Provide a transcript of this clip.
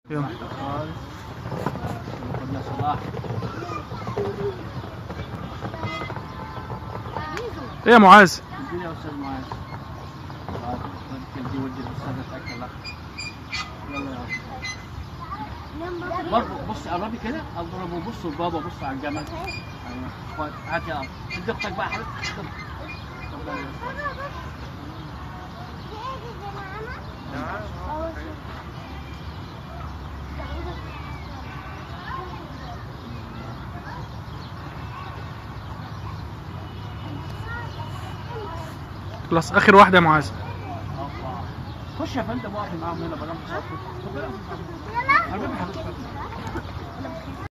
يلا خالص قلنا صلاح ايه يا معاذ اديني يا استاذ معاذ بعد خد دي ودي الاستاذ اتاكل لك يلا يا أستاذ. برضه بص قربي كده اضربه بص لبابا بص على الجمل ايوه خد هات يا اب ادي اختك بقى حبيبتي خد. اتفضل يا أستاذ. خلاص اخر واحده يا معاذ خش يا فندم واقف معاهم هنا بلا مصاب حبيبي حبيبتي